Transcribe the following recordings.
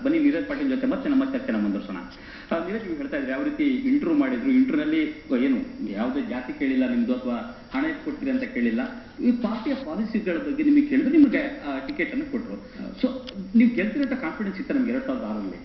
ಬನ್ನಿ ನೀರಜ್ ಪಾಟೀಲ್ ಜೊತೆ ಮತ್ತೆ ನಮ್ಮ ಚರ್ಚೆನ ಮುಂದುವರ್ಸೋಣ ಆ, ನೀರಜ್ ನೀವು ಹೇಳ್ತಾ ಇದ್ರೆ ಯಾವ ರೀತಿ ಇಂಟರ್ವ್ಯೂ ಮಾಡಿದ್ರು ಇಂಟರ್ವ್ಯೂನಲ್ಲಿ ಏನು ಯಾವುದೇ ಜಾತಿ ಕೇಳಿಲ್ಲ ನಿಮ್ದು ಅಥವಾ ಹಣ ಎಷ್ಟು ಕೊಡ್ತೀರಿ ಅಂತ ಕೇಳಿಲ್ಲ ಈ ಪಾರ್ಟಿಯ ಪಾಲಿಸಿಗಳ ಬಗ್ಗೆ ನಿಮಗೆ ಕೇಳಿದ್ರೆ ನಿಮಗೆ ಟಿಕೆಟ್ ಅನ್ನು ಕೊಟ್ಟರು ಸೊ ನೀವು ಗೆಲ್ತಿರೋ ಕಾನ್ಫಿಡೆನ್ಸ್ ಇತ್ತು ನಮ್ಗೆ ಎರಡ್ ಸಾವಿರದ ಆರಲ್ಲಿ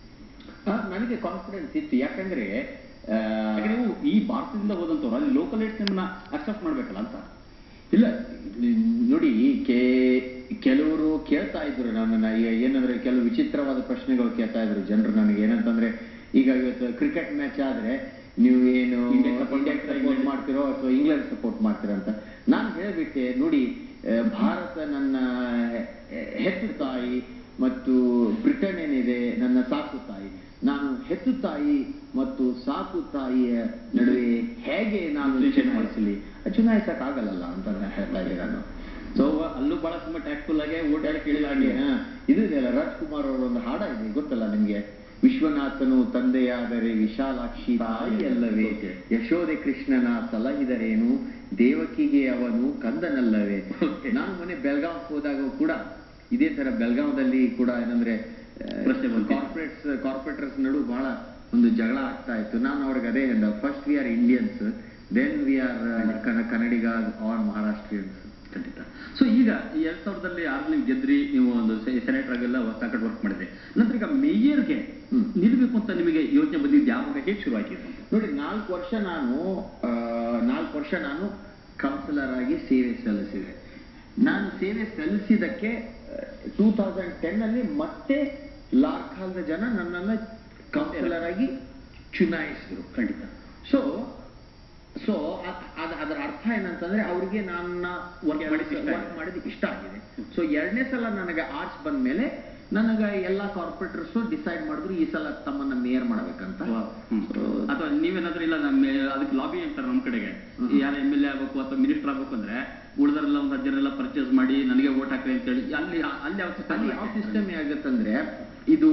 ಆ, ನನಗೆ ಕಾನ್ಫಿಡೆನ್ಸ್ ಇತ್ತು ಯಾಕಂದ್ರೆ ಆ, ಯಾಕಂದ್ರೆ ನೀವು ಈ ಭಾರತದಿಂದ ಹೋದಂತವ್ರು ಅಲ್ಲಿ ಲೋಕಲ್ ಏಟ್ ನಿಮ್ಮನ್ನ ಅಕ್ಸೆಪ್ಟ್ ಮಾಡ್ಬೇಕಲ್ಲ ಅಂತ ಇಲ್ಲ ನೋಡಿ ಕೆ ಕೆಲವರು ಕೇಳ್ತಾ ಇದ್ರು ನನ್ನನ್ನ ಈಗ ಏನಂದ್ರೆ ಕೆಲವು ವಿಚಿತ್ರವಾದ ಪ್ರಶ್ನೆಗಳು ಕೇಳ್ತಾ ಇದ್ರು ಜನರು ನನಗೆ ಏನಂತಂದ್ರೆ ಈಗ ಇವತ್ತು ಕ್ರಿಕೆಟ್ ಮ್ಯಾಚ್ ಆದ್ರೆ ನೀವು ಏನು India support ಇಂಡಿಯಾಗೆ ಮಾಡ್ತೀರಾ, ಸಪೋರ್ಟ್ England? ಮಾಡ್ತಿರೋ ಅಥವಾ ಇಂಗ್ಲೆಂಡ್ ಸಪೋರ್ಟ್ ಮಾಡ್ತೀರಾ ಅಂತ ನಾನು ಹೇಳ್ಬಿಟ್ಟೆ ನೋಡಿ ಆ, ಭಾರತ ನನ್ನ ಹೆ- ಹೆತ್ತು ತಾಯಿ ಮತ್ತು ಬ್ರಿಟನ್ ಏನಿದೆ ನನ್ನ ಸಾಕು ತಾಯಿ ನಾನು ಹೆತ್ತು ತಾಯಿ ಮತ್ತು ಸಾಕು ತಾಯಿಯ ನಡುವೆ ಹೇಗೆ ನಾನು ಚುನಾಯಿಸಲಿ ಚುನಾಯಿಸಕ್ಕಾಗಲ್ಲ ಅಂತ ನಾನು ಹೇಳ್ತಾ ಇದ್ದೆ ನಾನು ಸೊ ಅಲ್ಲೂ ಬಹಳ ತುಂಬಾ ಟ್ಯಾಕ್ಟ್ಫುಲ್ ಆಗಿ ಓಟ್ ಹೇಳಿ ಕೇಳಿಲ್ಲ ಹಾಗೆ, ಹಾ, ಇದು ಇದೆಯಲ್ಲ ರಾಜ್ಕುಮಾರ್ ಅವರ ಒಂದು ಹಾಡ ಇದೆ ಗೊತ್ತಲ್ಲ ನಿಮ್ಗೆ ವಿಶ್ವನಾಥನು ತಂದೆಯಾದರೆ ವಿಶಾಲಾಕ್ಷಿ ತಾಯಿ ಅಲ್ಲವೇ Okay. ಯಶೋದೆ ಕೃಷ್ಣನ ಸಲಹಿದರೇನು ದೇವಕಿಗೆ ಅವನು ಕಂದನಲ್ಲವೇ Okay. ನಾನು ಮೊನ್ನೆ ಬೆಳಗಾವ್ ಹೋದಾಗ ಕೂಡ ಇದೇ ತರ ಬೆಳಗಾವದಲ್ಲಿ ಕೂಡ ಏನಂದ್ರೆ ಪ್ರಶ್ನೆ ಬಂತು. ಕಾರ್ಪೊರೇಟ್ಸ್ ಕಾರ್ಪೊರೇಟರ್ಸ್ ನಡು ಬಹಳ ಒಂದು ಜಗಳ ಆಗ್ತಾ ಇತ್ತು ನಾನು ಅವ್ರಿಗೆ ಅದೇ ಹೇಳ್ದೆ first we are Indians then we are Kannadigas or Maharashtrians ಖಂಡಿತ ಸೊ ಈಗ ಈ ಎರಡ್ ಸಾವಿರದಲ್ಲಿ ಆರು ನೀವು ಗೆದ್ರಿ ನೀವು ಒಂದು ಸೆನೆಟರ್ ಆಗೆಲ್ಲ ಸಾಕಟ್ ವರ್ಕ್ ಮಾಡಿದ್ರಿ ನಂತರ ಈಗ ಮೇಯರ್ಗೆ ಹ್ಮ್. ನಿಲ್ಬೇಕು ಅಂತ ನಿಮಗೆ ಯೋಚನೆ ಬಂದಿದ್ದು ಯಾವಾಗ ಹೇಗೆ ಶುರು ಆಗಿದೆ ಅಂತ ನೋಡಿ ನಾಲ್ಕು ವರ್ಷ ನಾನು ಆ, ನಾಲ್ಕು ವರ್ಷ ನಾನು ಕೌನ್ಸಿಲರ್ ಆಗಿ ಸೇವೆ ಸಲ್ಲಿಸಿದೆ ನಾನು ಸೇವೆ ಸಲ್ಲಿಸಿದಕ್ಕೆ ಟೂ ತೌಸಂಡ್ ಟೆನ್ ಅಲ್ಲಿ ಮತ್ತೆ ಲಾರ್ಖಾಲ್ದ ಜನ ನನ್ನನ್ನು ಕೌನ್ಸಿಲರ್ ಆಗಿ ಚುನಾಯಿಸಿದ್ರು ಖಂಡಿತ ಸೊ ಸೊ ಅದರ ಅರ್ಥ ಏನಂತಂದ್ರೆ ಅವ್ರಿಗೆ ನನ್ನ Work ಮಾಡಿದ್ದು ಇಷ್ಟ ವರ್ಕ್ ಆಗಿದೆ. ಮಾಡಿದ್ದು ಇಷ್ಟ ಆಗಿದೆ ಸೊ ಎರಡನೇ ಸಲ ನನಗೆ ಆರ್ಟ್ಸ್ ಬಂದ ಮೇಲೆ ನನಗೆ ಎಲ್ಲ ಕಾರ್ಪೊರೇಟರ್ಸ್ ಡಿಸೈಡ್ ಮಾಡಿದ್ರು ಈ ಸಲ ತಮ್ಮನ್ನ ಮೇಯರ್ ಮಾಡ್ಬೇಕಂತ ಹ್ಮ್. So, ಅಥವಾ ನೀವೇನಾದ್ರೂ ಇಲ್ಲ ನಮ್ಮ ಅದಕ್ಕೆ ಲಾಬಿ ಅಂತಾರೆ ನಮ್ಮ ಕಡೆಗೆ ಹ್ಮ್. ಯಾರು ಎಮ್ ಎಲ್ ಎ ಆಗಬೇಕು ಅಥವಾ ಮಿನಿಸ್ಟರ್ ಆಗಬೇಕು ಅಂದ್ರೆ ಉಳಿದರೆಲ್ಲ ಒಂದು ಹತ್ತು ಜನ ಎಲ್ಲ ಪರ್ಚೇಸ್ ಮಾಡಿ ನನಗೆ ಓಟ್ ಹಾಕ್ರಿ ಅಂತ ಹೇಳಿ ಅಲ್ಲಿ ಅಲ್ಲಿ ಯಾವ system ಅಲ್ಲಿ ಯಾವ ಸಿಸ್ಟಮ್ ಆಗುತ್ತಂದ್ರೆ ಇದು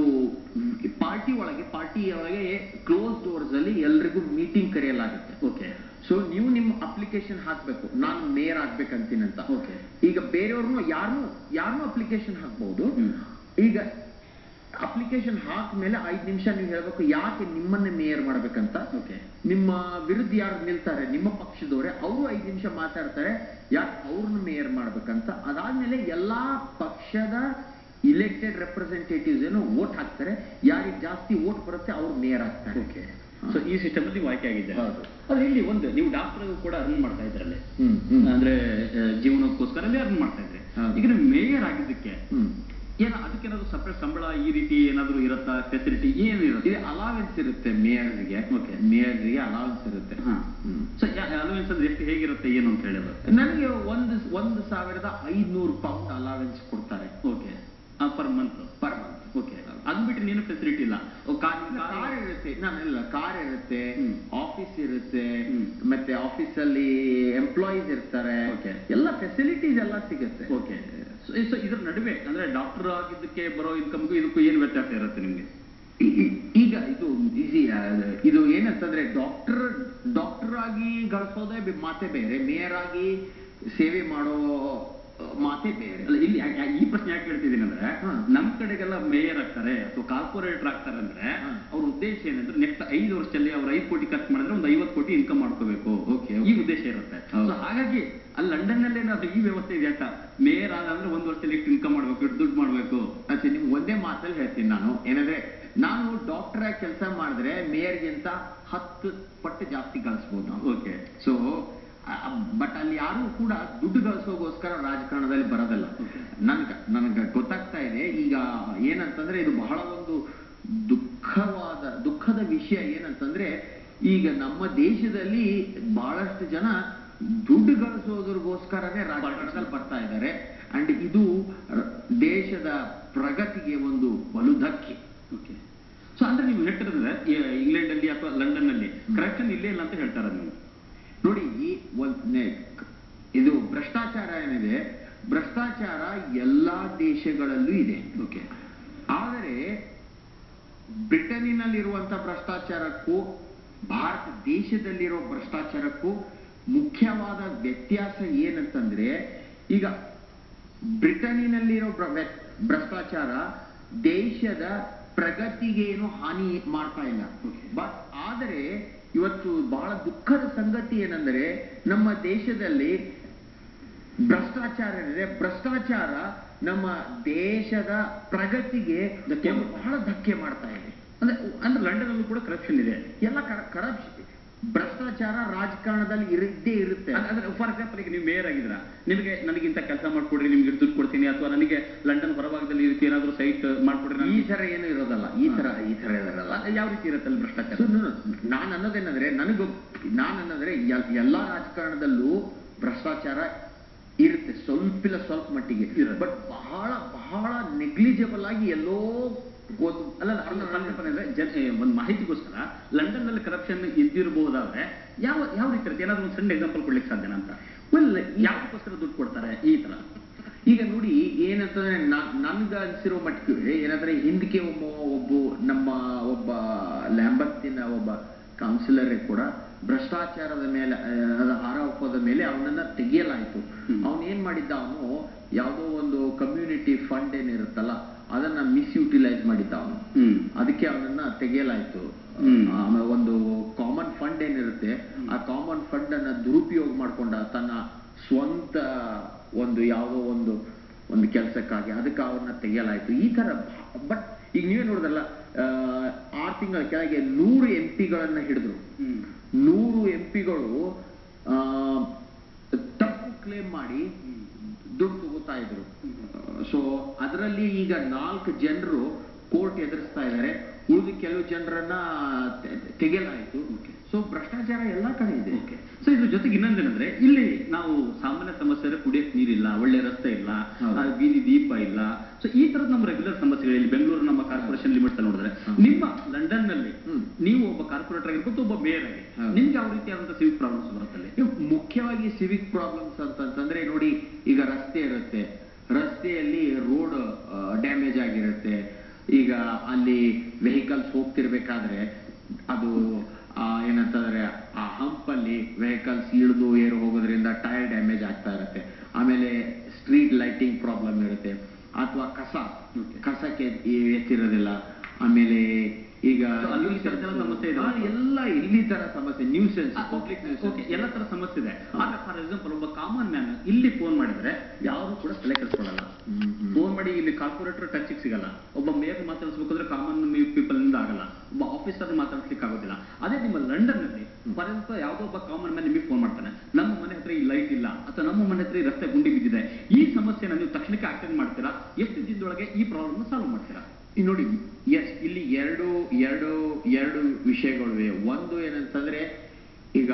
ಪಾರ್ಟಿ ಒಳಗೆ ಪಾರ್ಟಿ ಒಳಗೆ ಕ್ಲೋಸ್ ಡೋರ್ಸ್ ಅಲ್ಲಿ ಎಲ್ರಿಗೂ ಮೀಟಿಂಗ್ ಕರೆಯಲಾಗುತ್ತೆ ಓಕೆ ಸೊ ನೀವು ನಿಮ್ಮ ಅಪ್ಲಿಕೇಶನ್ ಹಾಕ್ಬೇಕು ನಾನು ಮೇಯರ್ ಆಗ್ಬೇಕಂತೀನಂತ ಓಕೆ ಈಗ ಬೇರೆಯವ್ರನ್ನು ಯಾರನ್ನು ಯಾರನ್ನು ಅಪ್ಲಿಕೇಶನ್ ಹಾಕ್ಬಹುದು ಹ್ಮ್. ಈಗ ಅಪ್ಲಿಕೇಶನ್ ಹಾಕ್ಮೇಲೆ ಐದ್ ನಿಮಿಷ ನೀವು ಹೇಳ್ಬೇಕು ಯಾಕೆ ನಿಮ್ಮನ್ನೇ ಮೇಯರ್ ಮಾಡ್ಬೇಕಂತ ಓಕೆ ನಿಮ್ಮ ವಿರುದ್ಧ ಯಾರು ನಿಲ್ತಾರೆ ನಿಮ್ಮ ಪಕ್ಷದವರೇ ಅವರು ಐದು ನಿಮಿಷ ಮಾತಾಡ್ತಾರೆ ಯಾಕೆ ಅವ್ರನ್ನ ಮೇಯರ್ ಮಾಡ್ಬೇಕಂತ ಅದಾದ್ಮೇಲೆ ಎಲ್ಲಾ ಪಕ್ಷದ ಇಲೆಕ್ಟೆಡ್ ರೆಪ್ರೆಸೆಂಟೇಟಿವ್ಸ್ ಏನು ವೋಟ್ ಹಾಕ್ತಾರೆ ಯಾರಿಗೆ ಜಾಸ್ತಿ ವೋಟ್ ಬರುತ್ತೆ ಅವ್ರು ಮೇಯರ್ ಆಗ್ತಾರೆ ಓಕೆ ಸೊ ಈ ಸಿಸ್ಟಮ್ ಅಲ್ಲಿ ನೀವು ಆಯ್ಕೆ ಆಗಿದ್ದಾರೆ ಹೌದು. ಅದು ಇಲ್ಲಿ ಒಂದು ನೀವು ಡಾಕ್ಟರ್ ಕೂಡ ಅರ್ನ್ ಮಾಡ್ತಾ ಇದ್ರಲ್ಲಿ ಹ್ಮ್ ಹ್ಮ್ ಅಂದ್ರೆ ಆ, ಜೀವನಕ್ಕೋಸ್ಕರ ಅಲ್ಲಿ ಅರ್ನ್ ಮಾಡ್ತಾ ಇದ್ರಿ ಹೌದು. ಈಗ ನೀವು ಮೇಯರ್ ಆಗಿದ್ದಕ್ಕೆ ಹ್ಮ್ ಏನ ಅದಕ್ಕೇನಾದ್ರು ಸಪ್ರೇಟ್ ಸಂಬಳ ಈ ರೀತಿ ಏನಾದ್ರು ಇರುತ್ತಾ ಫೆಸಿಲಿಟಿ ಏನು ಇರುತ್ತೆ ಇದು ಅಲಾವೆನ್ಸ್ ಇರುತ್ತೆ ಮೇಯರ್ಗೆ Okay. ಮೇಯರ್ಗೆ ಅಲಾವೆನ್ಸ್ ಇರುತ್ತೆ ಹಾ ಹ್ಮ್. ಸೊ ಅಲವೆನ್ಸ್ ಅಂದ್ರೆ ಎಷ್ಟು ಹೇಗಿರುತ್ತೆ ಏನು ಅಂತ ಹೇಳಿದ್ರೆ ನನಗೆ ಒಂದು ಒಂದು ಸಾವಿರದ ಐದ್ನೂರು ಪೌಂಡ್ ಅಲಾವೆನ್ಸ್ ಕೊಡ್ತಾರೆ okay per month per month okay ಅದು ಬಿಟ್ಟು ನೀನು ಫೆಸಿಲಿಟಿ ಇಲ್ಲ ಓ, ಕಾರ್ ಕಾರ್ ಇರುತ್ತೆ ನಾನೆಲ್ಲ ಕಾರ್ ಇರುತ್ತೆ ಹ್ಮ್. ಆಫೀಸ್ ಇರುತ್ತೆ ಹ್ಮ್. ಮತ್ತೆ ಆಫೀಸ್ ಅಲ್ಲಿ ಎಂಪ್ಲಾಯೀಸ್ ಇರ್ತಾರೆ Okay. ಎಲ್ಲ ಫೆಸಿಲಿಟೀಸ್ ಎಲ್ಲ ಸಿಗುತ್ತೆ ಓಕೆ ಸೊ ಇದ್ರ ನಡುವೆ ಅಂದ್ರೆ ಡಾಕ್ಟರ್ ಆಗಿದ್ದಕ್ಕೆ ಬರೋ ಇನ್ಕಮ್ಗೂ ಇದಕ್ಕೂ ಏನು ವ್ಯತ್ಯಾಸ ಇರುತ್ತೆ ನಿಮ್ಗೆ ಈ- ಈ- ಈಗ ಇದು ಈಸಿ ಇದು ಏನಂತಂದ್ರೆ ಡಾಕ್ಟರ್ ಡಾಕ್ಟರ್ ಆಗಿ ಗಳಿಸೋದೇ ಬೆ- ಮಾತೇ ಬೇರೆ ಮೇಯರ್ ಆಗಿ ಸೇವೆ ಮಾಡೋ ಆ, ಮಾತೇ ಬೇರೆ ಅಲ್ಲ ಇಲ್ಲಿ ಯಾ- ಯಾ- ಈ ಪ್ರಶ್ನೆ ಯಾಕೆ ಹೇಳ್ತಿದ್ದೀನಿ ಅಂದ್ರೆ ಹಾ. ನಮ್ ಕಡೆಗೆಲ್ಲ ಮೇಯರ್ ಆಗ್ತಾರೆ ಅಥವಾ ಕಾರ್ಪೊರೇಟರ್ ಆಗ್ತಾರೆ ಅಂದ್ರೆ ಹಾ. ಅವ್ರ ಉದ್ದೇಶ ಏನಂದ್ರೆ ನೆಕ್ಸ್ಟ್ ಐದು ವರ್ಷದಲ್ಲಿ ಅವ್ರ ಐದು ಕೋಟಿ ಖರ್ಚು ಮಾಡಿದ್ರೆ ಒಂದು ಐವತ್ತು ಕೋಟಿ ಇನ್ಕಮ್ ಮಾಡ್ಕೋಬೇಕು Okay, ಈ ಉದ್ದೇಶ ಇರುತ್ತೆ ಹೌದು. So ಹಾಗಾಗಿ ಅಲ್ಲಿ ಲಂಡನ್ ನಲ್ಲಿ ಏನಾದ್ರು ಈ ವ್ಯವಸ್ಥೆ ಇದೆ ಅಂತ ಮೇಯರ್ ಆದ್ರೆ ಒಂದು ವರ್ಷದಲ್ಲಿ ಎಷ್ಟು ಇನ್ಕಮ್ ಮಾಡ್ಬೇಕು ಎಷ್ಟು ದುಡ್ಡು ಮಾಡ್ಬೇಕು ಅಷ್ಟೇ ನಿಮ್ಗೆ ಒಂದೇ ಮಾತಲ್ಲಿ ಹೇಳ್ತೀನಿ ನಾನು ಏನಂದ್ರೆ ನಾನು ಡಾಕ್ಟರ್ ಆಗಿ ಕೆಲಸ ಮಾಡಿದ್ರೆ ಮೇಯರ್ಗಿಂತ ಹತ್ತು ಪಟ್ಟು ಜಾಸ್ತಿ ಗಳಿಸ್ಬೋದು ನಾವು ಓಕೆ ಸೊ ಬಟ್ ಅಲ್ಲಿ ಯಾರು ಕೂಡ ದುಡ್ಡು ಗಳಿಸೋಗೋಸ್ಕರ ರಾಜಕಾರಣದಲ್ಲಿ ಬರೋದಲ್ಲ Okay. ನನ್ಗ ನನಗೆ ಗೊತ್ತಾಗ್ತಾ ಇದೆ ಈಗ ಏನಂತಂದ್ರೆ ಇದು ಬಹಳ ಒಂದು ದುಃಖವಾದ ದುಃಖದ ವಿಷಯ ಏನಂತಂದ್ರೆ ಈಗ ನಮ್ಮ ದೇಶದಲ್ಲಿ ಬಹಳಷ್ಟು ಜನ ದುಡ್ಡು ಗಳಿಸೋದ್ರಗೋಸ್ಕರನೇ ರಾಜಕಾರಣದಲ್ಲಿ ಬರ್ತಾ ಇದ್ದಾರೆ ಅಂಡ್ ಇದು ರ- ದೇಶದ ಪ್ರಗತಿಗೆ ಒಂದು ಬಲು ಧಕ್ಕೆ ಓಕೆ ಸೊ ಅಂದ್ರೆ ನೀವು ಹೇಳ್ತಿರೋದ್ರೆ ಇಂಗ್ಲೆಂಡ್ ಅಲ್ಲಿ ಅಥವಾ ಲಂಡನ್ ಅಲ್ಲಿ ಕರಪ್ಷನ್ ಇಲ್ಲೇ ಇಲ್ಲ ಅಂತ ಹೇಳ್ತಾರ ನೀವು ನೋಡಿ ಈ ಒಂದ್ ನೆ- ಇದು ಭ್ರಷ್ಟಾಚಾರ ಏನಿದೆ ಭ್ರಷ್ಟಾಚಾರ ಎಲ್ಲಾ ದೇಶಗಳಲ್ಲೂ ಇದೆ ಓಕೆ ಆದರೆ ಬ್ರಿಟನ್ನಿನಲ್ಲಿರುವಂತ ಭ್ರಷ್ಟಾಚಾರಕ್ಕೂ ಭಾರತ ದೇಶದಲ್ಲಿರೋ ಭ್ರಷ್ಟಾಚಾರಕ್ಕೂ ಮುಖ್ಯವಾದ ವ್ಯತ್ಯಾಸ ಏನಂತಂದ್ರೆ ಈಗ ಬ್ರಿಟನ್ನಿನಲ್ಲಿರೋ ಭ್ರ- ವ್ಯ- ಭ್ರಷ್ಟಾಚಾರ ದೇಶದ ಪ್ರಗತಿಗೆ ಏನು ಹಾನಿ ಮಾಡ್ತಾ ಇಲ್ಲ Okay. ಬಟ್ ಆದರೆ ಇವತ್ತು ಬಹಳ ದುಃಖದ ಸಂಗತಿ ಏನೆಂದರೆ ನಮ್ಮ ದೇಶದಲ್ಲಿ ಭ್ರಷ್ಟಾಚಾರ ಇದೆ ಭ್ರಷ್ಟಾಚಾರ ನಮ್ಮ ದೇಶದ ಪ್ರಗತಿಗೆ ಧಕ್ಕೆ ಒಂದು ಬಹಳ ಧಕ್ಕೆ ಮಾಡ್ತಾ ಇದೆ ಅಂದ್ರೆ ಅಂದ್ರೆ ಲಂಡನ್ ಅಲ್ಲೂ ಕೂಡ ಕರಪ್ಷನ್ ಇದೆ ಎಲ್ಲ ಕರಪ್ಷನ್ ಭ್ರಷ್ಟಾಚಾರ ರಾಜಕಾರಣದಲ್ಲಿ ಇದ್ದೇ ಇರುತ್ತೆ ಅಂದ್ರೆ ಫಾರ್ ಎಕ್ಸಾಂಪಲ್ ಈಗ ನೀವು ಮೇಯರ್ ಆಗಿದ್ರ ನಿಮಗೆ ನನಗಿಂತ ಕೆಲಸ ಮಾಡ್ಕೊಡ್ರಿ ನಿಮ್ಗೆ ದುಡ್ಡು ಕೊಡ್ತೀನಿ ಅಥವಾ ನನಗೆ ಲಂಡನ್ ಹೊರಭಾಗದಲ್ಲಿ ಈ ರೀತಿ ಏನಾದ್ರು ಸೈಟ್ ಮಾಡ್ಕೊಡ್ರಿ ಈ ನನಗೆ ತರ ಏನು ಇರೋದಲ್ಲ ಈ ತರ ಈ ತರ ಇರೋದಲ್ಲ ಯಾವ ರೀತಿ ಇರುತ್ತೆ ಅಲ್ಲಿ ಭ್ರಷ್ಟಾಚಾರ ನಾನು ಅನ್ನೋದೇನಂದ್ರೆ ನನಗೂ ನಾನು ಅನ್ನೋದ್ರೆ ಎಲ್- ಎಲ್ಲಾ ರಾಜಕಾರಣದಲ್ಲೂ ಭ್ರಷ್ಟಾಚಾರ ಇರುತ್ತೆ ಸ್ವಲ್ಪ ಇಲ್ಲ ಸ್ವಲ್ಪ ಮಟ್ಟಿಗೆ ಇರುತ್ತೆ. ಬಟ್ ಬಹಳ ಬಹಳ ನೆಗ್ಲಿಜಿಬಲ್ ಆಗಿ ಎಲ್ಲೋ ಒಂದು ಅಲ್ಲ ಅಲ್ಲ ಸಂಕಲ್ಪನೆ ಅಂದ್ರೆ ಜನ ಏ, ಒಂದು ಮಾಹಿತಿಗೋಸ್ಕರ ಲಂಡನ್ ನಲ್ಲಿ ಕರಪ್ಷನ್ ಇದ್ದಿರಬಹುದಾದ್ರೆ ಯಾವ ಯಾವ ರೀತಿ ಇರುತ್ತೆ ಏನಾದ್ರು ಒಂದು ಸಣ್ಣ ಎಕ್ಸಾಂಪಲ್ ಕೊಡ್ಲಿಕ್ಕೆ ಸಾಧ್ಯನಾ ಅಂತ well, ಯಾವಕ್ಕೋಸ್ಕರ ದುಡ್ಡು ಕೊಡ್ತಾರೆ ಈ ತರ ಈಗ ನೋಡಿ ಏನಂತಂದ್ರೆ ನನ್ಗ ಅನ್ಸಿರೋ ಮಟ್ಟಿಗೆ ಏನಂದ್ರೆ ಹಿಂದಕ್ಕೆ ಒಬ್ಬ ಒಬ್ಬ ನಮ್ಮ ಒಬ್ಬ ಲ್ಯಾಂಬರ್ತಿನ ಒಬ್ಬ ಕೌನ್ಸಿಲರ್ ಕೂಡ ಭ್ರಷ್ಟಾಚಾರದ ಮೇಲೆ ಆ, ಅದ ಆರೋಪದ ಮೇಲೆ ಅವನನ್ನ ತೆಗೆಯಲಾಯಿತು ಹ್ಮ್. ಅವನ್ ಏನ್ ಮಾಡಿದ್ದ ಅವನು ಯಾವುದೋ ಒಂದು ಕಮ್ಯುನಿಟಿ ಫಂಡ್ ಏನಿರುತ್ತಲ್ಲ ಅದನ್ನ ಮಿಸ್ಯುಟಿಲೈಸ್ ಮಾಡಿದ್ದ ಅವನು ಹ್ಮ್ ಅದಕ್ಕೆ ಅವನನ್ನ ತೆಗೆಯಲಾಯ್ತು ಹ್ಮ್. ಆಮೇಲೆ ಒಂದು ಕಾಮನ್ ಫಂಡ್ ಏನಿರುತ್ತೆ ಆ ಕಾಮನ್ ಫಂಡ್ ಅನ್ನ ದುರುಪಯೋಗ ಮಾಡ್ಕೊಂಡ ತನ್ನ ಸ್ವಂತ ಒಂದು ಯಾವುದೋ ಒಂದು ಒಂದು ಕೆಲಸಕ್ಕಾಗಿ ಅದಕ್ಕೆ ಅವ್ರನ್ನ ತೆಗೆಯಲಾಯ್ತು ಈ ತರ ಬಟ್ ಈಗ ನೀವೇ ನೋಡಿದ್ರಲ್ಲ ಆ, ಆರು ತಿಂಗಳ ಕೆಳಗೆ ನೂರು ಎಂ ಪಿಗಳನ್ನ ಹಿಡಿದ್ರು ಹ್ಮ್ ನೂರು ಎಂ ಪಿಗಳು ತಪ್ಪು ಕ್ಲೇಮ್ ಮಾಡಿ ದುಡ್ಡು ತಗೋತಾ ಇದ್ರು ಸೊ ಅದರಲ್ಲಿ ಈಗ ನಾಲ್ಕು ಜನರು ಕೋರ್ಟ್ ಎದುರಿಸ್ತಾ ಇದ್ದಾರೆ ಉಳಿದ ಕೆಲವು ಜನರನ್ನ ತೆ- ತೆ- ತೆಗೆಯಲಾಯಿತು Okay. ಸೊ ಭ್ರಷ್ಟಾಚಾರ ಎಲ್ಲಾ ಕಡೆ ಇದೆ ಓಕೆ ಸೊ ಇದ್ರ ಜೊತೆಗೆ ಇನ್ನೊಂದೇನಂದ್ರೆ ಇಲ್ಲಿ ನಾವು ಸಾಮಾನ್ಯ ಸಮಸ್ಯೆ ಅಂದ್ರೆ ಕುಡಿಯಕ್ ನೀರಿಲ್ಲ ಒಳ್ಳೆ ರಸ್ತೆ ಇಲ್ಲ ಹೌದು. ಆ, ಬೀದಿ ದೀಪ ಇಲ್ಲ ಸೊ ಈ ತರದ ನಮ್ಮ ರೆಗ್ಯುಲರ್ ಸಮಸ್ಯೆಗಳು ಇಲ್ಲಿ ಬೆಂಗಳೂರು ನಮ್ಮ ಕಾರ್ಪೊರೇಷನ್ ಲಿಮಿಟ್ಸ್ ನೋಡಿದ್ರೆ ಹ್ಮ್. ನಿಮ್ಮ ಲಂಡನ್ ನಲ್ಲಿ ಹ್ಮ್. ನೀವು ಒಬ್ಬ ಕಾರ್ಪೊರೇಟರ್ ಆಗಿರ್ಬೋದು ಒಬ್ಬ ಮೇಯರ್ ಆಗಿ ಹೌದು. ನಿಮ್ಗೆ ಯಾವ ರೀತಿಯಾದಂತಹ ಸಿವಿಕ್ ಪ್ರಾಬ್ಲಮ್ಸ್ ಬರುತ್ತಲ್ಲಿ ಇವ್ ಮುಖ್ಯವಾಗಿ ಸಿವಿಕ್ ಪ್ರಾಬ್ಲಮ್ಸ್ ಅಂತಂತಂದ್ರೆ ನೋಡಿ ಈಗ ರಸ್ತೆ ಇರುತ್ತೆ ರಸ್ತೆಯಲ್ಲಿ ರೋಡ್ ಡ್ಯಾಮೇಜ್ ಆಗಿರುತ್ತೆ ಈಗ ಅಲ್ಲಿ ವೆಹಿಕಲ್ಸ್ ಹೋಗ್ತಿರ್ಬೇಕಾದ್ರೆ ಅದು ಆ, ಏನಂತಂದ್ರೆ ಆ ಹಂಪಲ್ಲಿ ವೆಹಿಕಲ್ಸ್ ಇಳಿದು ಏರು ಹೋಗೋದ್ರಿಂದ ಟೈರ್ ಡ್ಯಾಮೇಜ್ ಆಗ್ತಾ ಇರುತ್ತೆ ಆಮೇಲೆ ಸ್ಟ್ರೀಟ್ ಲೈಟಿಂಗ್ ಪ್ರಾಬ್ಲಮ್ ಇರುತ್ತೆ ಅಥವಾ ಕಸ Okay. ಕಸಕ್ಕೆ ಎತ್ತಿರೋದಿಲ್ಲ ಆಮೇಲೆ ಈಗ So, ಅಲ್ಲೂ ಈ ಥರದ್ದೆಲ್ಲ ಸಮಸ್ಯೆ ಇದೆ. ಹಾ, ಎಲ್ಲ ಇಲ್ಲಿ ತರ ಸಮಸ್ಯೆ ನ್ಯೂಸೆನ್ಸ್ ಪಬ್ಲಿಕ್ ಓಕೆ ಎಲ್ಲ ತರ ಸಮಸ್ಯೆ ಇದೆ ಆದ್ರೆ ಫಾರ್ ಎಕ್ಸಾಂಪಲ್ ಒಬ್ಬ ಕಾಮನ್ ಮ್ಯಾನ್ ಇಲ್ಲಿ ಫೋನ್ ಮಾಡಿದ್ರೆ ಯಾರು ಕೂಡ ತಲೆ ಕೆಡಿಸ್ಕೊಳ್ಳಲ್ಲ ಫೋನ್ ಮಾಡಿ ಇಲ್ಲಿ ಕಾರ್ಪೊರೇಟರ್ ಟಚ್ ಸಿಗಲ್ಲ ಒಬ್ಬ ಮೇಯರ್ ಮಾತಾಡಿಸ್ಬೇಕಾದ್ರೆ ಕಾಮನ್ ಪೀಪಲ್ ಇಂದ ಆಗಲ್ಲ ಒಬ್ಬ ಆಫೀಸರ್ ಮಾತಾಡ್ಲಿಕ್ಕೆ ಆಗೋದಿಲ್ಲ ಅದೇ ನಿಮ್ಮ ಲಂಡನ್ ನಲ್ಲಿ ಫಾರ್ ಎಕ್ಸಾಂಪಲ್ ಯಾವುದೋ ಒಬ್ಬ ಕಾಮನ್ ಮ್ಯಾನ್ ನಿಮಗೆ ಫೋನ್ ಮಾಡ್ತಾನೆ ನಮ್ಮ ಮನೆ ಹತ್ರ ಈ ಲೈಟ್ ಇಲ್ಲ ಅಥವಾ ನಮ್ಮ ಮನೆ ಹತ್ರ ಈ ರಸ್ತೆ ಗುಂಡಿ ಬಿದ್ದಿದೆ ಈ ಸಮಸ್ಯೆನ ನೀವು ತಕ್ಷಣಕ್ಕೆ ಅಟೆಂಡ್ ಮಾಡ್ತೀರಾ ಎಷ್ಟು ದಿನದೊಳಗೆ ಈ ಪ್ರಾಬ್ಲಮ್ ಸಾಲ್ವ್ ಮಾಡ್ತೀರಾ ಈ ನೋಡಿ ಎಸ್ ಇಲ್ಲಿ ಎರಡು ಎರಡು ಎರಡು ವಿಷಯಗಳಿವೆ ಒಂದು ಏನಂತಂದ್ರೆ ಈಗ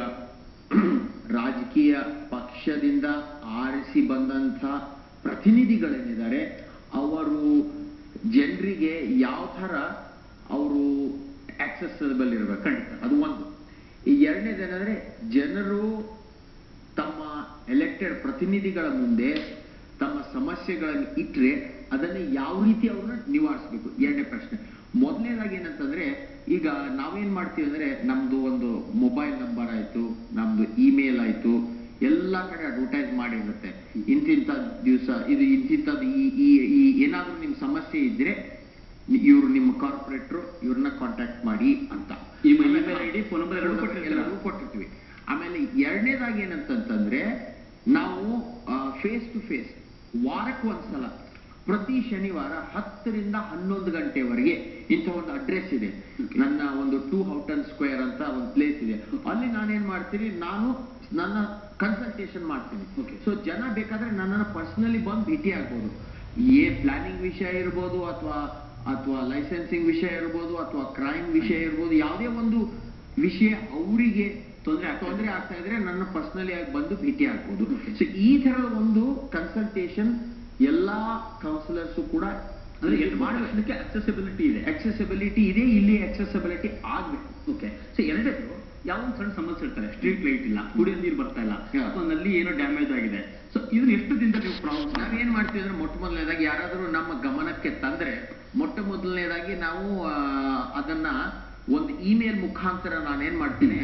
ರಾಜಕೀಯ ಪಕ್ಷದಿಂದ ಆರಿಸಿ ಬಂದಂಥ ಪ್ರತಿನಿಧಿಗಳೇನಿದ್ದಾರೆ ಅವರು ಜನರಿಗೆ ಯಾವ ಥರ ಅವರು ಆಕ್ಸೆಸಬಲ್ ಇರಬೇಕು ಖಂಡಿತ ಅದು ಒಂದು ಈ ಎರಡನೇದೇನಂದ್ರೆ ಜನರು ತಮ್ಮ ಎಲೆಕ್ಟೆಡ್ ಪ್ರತಿನಿಧಿಗಳ ಮುಂದೆ ತಮ್ಮ ಸಮಸ್ಯೆಗಳನ್ನು ಇಟ್ಟರೆ ಅದನ್ನ ಯಾವ ರೀತಿ ಅವ್ರನ್ನ ನಿವಾರಿಸಬೇಕು ಎರಡನೇ ಪ್ರಶ್ನೆ ಮೊದಲನೇದಾಗಿ ಏನಂತಂದ್ರೆ ಈಗ ನಾವೇನ್ ಮಾಡ್ತೀವಿ ಅಂದ್ರೆ ನಮ್ದು ಒಂದು ಮೊಬೈಲ್ ನಂಬರ್ ಆಯ್ತು ನಮ್ದು ಇಮೇಲ್ ಆಯ್ತು ಎಲ್ಲ ಕಡೆ ಅಡ್ವರ್ಟೈಸ್ ಮಾಡಿರುತ್ತೆ ಇಂತಿಂಥ ದಿವಸ ಇದು ಇಂತಿಂಥದ್ದು ಈ ಈ ಈ ಏನಾದ್ರೂ ನಿಮ್ ಸಮಸ್ಯೆ ಇದ್ರೆ ಇವ್ರು ನಿಮ್ಮ ಕಾರ್ಪೊರೇಟ್ರು ಇವ್ರನ್ನ ಕಾಂಟ್ಯಾಕ್ಟ್ ಮಾಡಿ ಅಂತ Email- email ID, phone number ಎರಡು ಕೊಟ್ಟಿರ್ತೀರ. ಎಲ್ಲರೂ ಕೊಟ್ಟಿರ್ತೀವಿ ಆಮೇಲೆ ಎರಡನೇದಾಗಿ ಏನಂತಂತಂದ್ರೆ ನಾವು ಫೇಸ್ ಟು ಫೇಸ್ ವಾರಕ್ಕೆ ಒಂದ್ಸಲ ಪ್ರತಿ ಶನಿವಾರ ಹತ್ತರಿಂದ ಹನ್ನೊಂದು ಗಂಟೆವರೆಗೆ ಇಂಥ ಒಂದು ಅಡ್ರೆಸ್ ಇದೆ ನನ್ನ ಒಂದು ಟೂ ಹೌಟನ್ ಸ್ಕ್ವೇರ್ ಅಂತ ಒಂದು ಪ್ಲೇಸ್ ಇದೆ ಅಲ್ಲಿ ನಾನೇನ್ ಮಾಡ್ತೀನಿ ನಾನು ನನ್ನ ಕನ್ಸಲ್ಟೇಷನ್ ಮಾಡ್ತೀನಿ Okay. ಸೊ ಜನ ಬೇಕಾದ್ರೆ ನನ್ನನ್ನು ಪರ್ಸನಲಿ ಬಂದು ಭೇಟಿ ಆಗ್ಬೋದು ಏ ಪ್ಲಾನಿಂಗ್ ವಿಷಯ ಇರ್ಬೋದು ಅಥವಾ ಅಥವಾ ಲೈಸೆನ್ಸಿಂಗ್ ವಿಷಯ ಇರ್ಬೋದು ಅಥವಾ ಕ್ರೈಮ್ ವಿಷಯ ಇರ್ಬೋದು ಯಾವುದೇ ಒಂದು ವಿಷಯ ಅವರಿಗೆ ತೊಂದರೆ ತೊಂದರೆ ಆಗ್ತಾ ಇದ್ರೆ ನನ್ನ ಪರ್ಸನಲಿ ಆಗಿ ಬಂದು ಭೇಟಿ ಆಗ್ಬೋದು Okay. ಸೊ ಈ ತರದ ಒಂದು ಕನ್ಸಲ್ಟೇಷನ್ ಎಲ್ಲಾ ಕೌನ್ಸಿಲರ್ಸ್ ಕೂಡ ಅಂದ್ರೆ ಎಲ್ಲಿ ಮಾಡೋದಕ್ಕೆ ಅಕ್ಸೆಸಿಬಿಲಿಟಿ ಇದೆ ಅಕ್ಸೆಸಿಬಿಲಿಟಿ ಇದೆ ಇಲ್ಲಿ ಅಕ್ಸೆಸಿಬಿಲಿಟಿ ಆಗ್ಬೇಕು ಓಕೆ ಸೊ ಎರಡನೇದು ಯಾವ ಒಂದು ಸಣ್ಣ ಸಮಸ್ಯೆ ಇರ್ತಾರೆ ಸ್ಟ್ರೀಟ್ ಲೈಟ್ ಇಲ್ಲ ಕುಡಿಯೋ ನೀರು ಬರ್ತಾ ಇಲ್ಲ Yeah. ಅಥವಾ ನಲ್ಲಿ ಏನೋ ಡ್ಯಾಮೇಜ್ ಆಗಿದೆ ಸೊ ಇದನ್ನ ಎಷ್ಟು ದಿನದ ನೀವು ಪ್ರಾಬ್ಲಮ್ ನಾವೇನ್ ಮಾಡ್ತೀವಿ ಅಂದ್ರೆ ಮೊಟ್ಟ ಮೊದಲನೇದಾಗಿ ಯಾರಾದರೂ ನಮ್ಮ ಗಮನಕ್ಕೆ ತಂದ್ರೆ ಮೊಟ್ಟ ಮೊದಲನೇದಾಗಿ ನಾವು ಆ, ಅದನ್ನ ಒಂದು ಇಮೇಲ್ ಮುಖಾಂತರ ನಾನೇನ್ ಮಾಡ್ತೀನಿ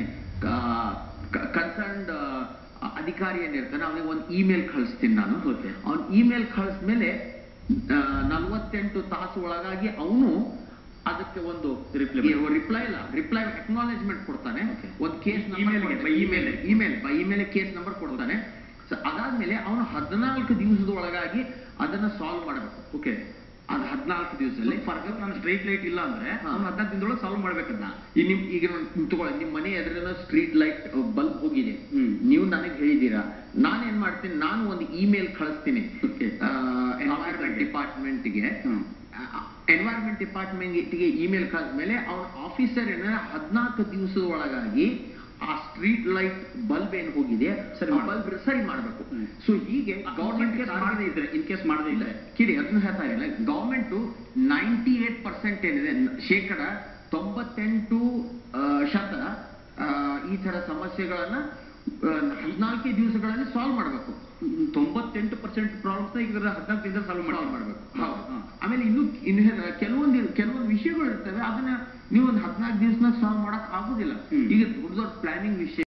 ಕನ್ಸರ್ನ್ಡ್ ಅಧಿಕಾರಿ ಏನಿರ್ತಾನೆ ಅವನಿಗೆ ಒಂದು ಇಮೇಲ್ ಕಳಿಸ್ತೀನಿ ನಾನು Okay. ಅವ್ನ ಇಮೇಲ್ ಕಳಿಸ್ಮೇಲೆ ನಲವತ್ತೆಂಟು ತಾಸು ಒಳಗಾಗಿ ಅವನು ಅದಕ್ಕೆ ಒಂದು Reply ರಿಪ್ಲೈ ಇಲ್ಲ ರಿಪ್ಲೈ ಅಕ್ನಾಲೇಜ್ಮೆಂಟ್ ಕೊಡ್ತಾನೆ Okay. ಒಂದು ಕೇಸ್ Email ಗೆ, by email email. Email by email case number ಕೊಡ್ತಾನೆ So, ಅದಾದ್ಮೇಲೆ ಅವನು ಹದಿನಾಲ್ಕು ದಿವಸದ ಒಳಗಾಗಿ ಅದನ್ನ ಸಾಲ್ವ್ ಮಾಡಬೇಕು ಓಕೆ ಅದು ಹದಿನಾಲ್ಕು ದಿವಸದಲ್ಲಿ ಫಾರ್ ಎಕ್ಸಾಂಪಲ್ ನಾನು ಸ್ಟ್ರೀಟ್ ಲೈಟ್ ಇಲ್ಲ ಅಂದ್ರೆ ಅವ್ನು ಹದಿನಾಲ್ಕು ದಿನದೊಳಗೆ ಸಾಲ್ವ್ ಮಾಡ್ಬೇಕದನ್ನ ಈ ನಿಮ್ ಈಗ ನಾನು ತಗೊಳ್ಳಿ ನಿಮ್ಮ ಮನೆ ಎದುರಿನ ಸ್ಟ್ರೀಟ್ ಲೈಟ್ ಬಲ್ಬ್ ಹೋಗಿದೆ ಹ್ಮ್. ನೀವು ನನಗೆ ಹೇಳಿದ್ದೀರಾ ನಾನು ಏನ್ ಮಾಡ್ತೀನಿ ನಾನು ಒಂದು ಇಮೇಲ್ ಕಳಿಸ್ತೀನಿ Okay. ಎನ್ವೈರ್ಮೆಂಟ್ ಡಿಪಾರ್ಟ್ಮೆಂಟ್ಗೆ ಹ್ಮ್. ಎನ್ವೈರ್ಮೆಂಟ್ ಡಿಪಾರ್ಟ್ಮೆಂಟ್ಗೆ ಇಮೇಲ್ ಕಳಿಸ್ಮೇಲೆ ಅವನ ಆಫೀಸರ್ ಏನ ಹದಿನಾಲ್ಕು ದಿವಸದ ಒಳಗಾಗಿ ಆ ಸ್ಟ್ರೀಟ್ ಲೈಟ್ ಬಲ್ಬ್ ಏನ್ ಹೋಗಿದೆ ಸರಿ ಮಾಡ್ಬೇಕು. ಬಲ್ಬ್ ಸರಿ ಮಾಡಬೇಕು ಹ್ಮ್. ಸೊ ಹೀಗೆ ಗೌರ್ಮೆಂಟ್ ಗೌರ್ಮೆಂಟ್ ಕೇಸ್ ಮಾಡದೇ ಇದ್ರೆ ಇನ್ ಕೇಸ್ ಮಾಡದೇ ಇಲ್ಲ ಇದ್ರೆ ಕಿಡಿ ಅದನ್ನ ಹೇಳ್ತಾ ಇಲ್ಲ ಗೌರ್ಮೆಂಟ್ ನೈಂಟಿ ಏಟ್ ಪರ್ಸೆಂಟ್ ಏನಿದೆ ನ- ಶೇಕಡ ತೊಂಬತ್ತೆಂಟು ಆ, ಶತ ಆ, ಈ ತರ ಸಮಸ್ಯೆಗಳನ್ನ ಹದಿನಾಲ್ಕೇ ದಿವಸಗಳಲ್ಲಿ ಸಾಲ್ವ್ ಮಾಡಬೇಕು ತೊಂಬತ್ತೆಂಟು ಪರ್ಸೆಂಟ್ ಪ್ರಾಬ್ಲಮ್ಸ್ ಈಗ ಹದಿನಾಲ್ಕು ದಿನದಲ್ಲಿ ಸಾಲ್ವ್ ಸಾಲ್ವ್ ಮಾಡಿ ಮಾಡಬೇಕು ಹೌದು ಆಮೇಲೆ ಇನ್ನು ಇನ್ನು ಹೆ- ಕೆಲವೊಂದು ಕೆಲವೊಂದು ವಿಷಯಗಳು ಇರ್ತವೆ ಅದನ್ನ ನೀವು ಒಂದು ಹದಿನಾಲ್ಕು ದಿವಸನಾಗ ಸಾಲ್ವ್ ಮಾಡಕ್ ಆಗುದಿಲ್ಲ ಹ್ಮ್. ಈಗ ದೊಡ್ಡ ದೊಡ್ಡ ಪ್ಲಾನಿಂಗ್ ವಿಷಯ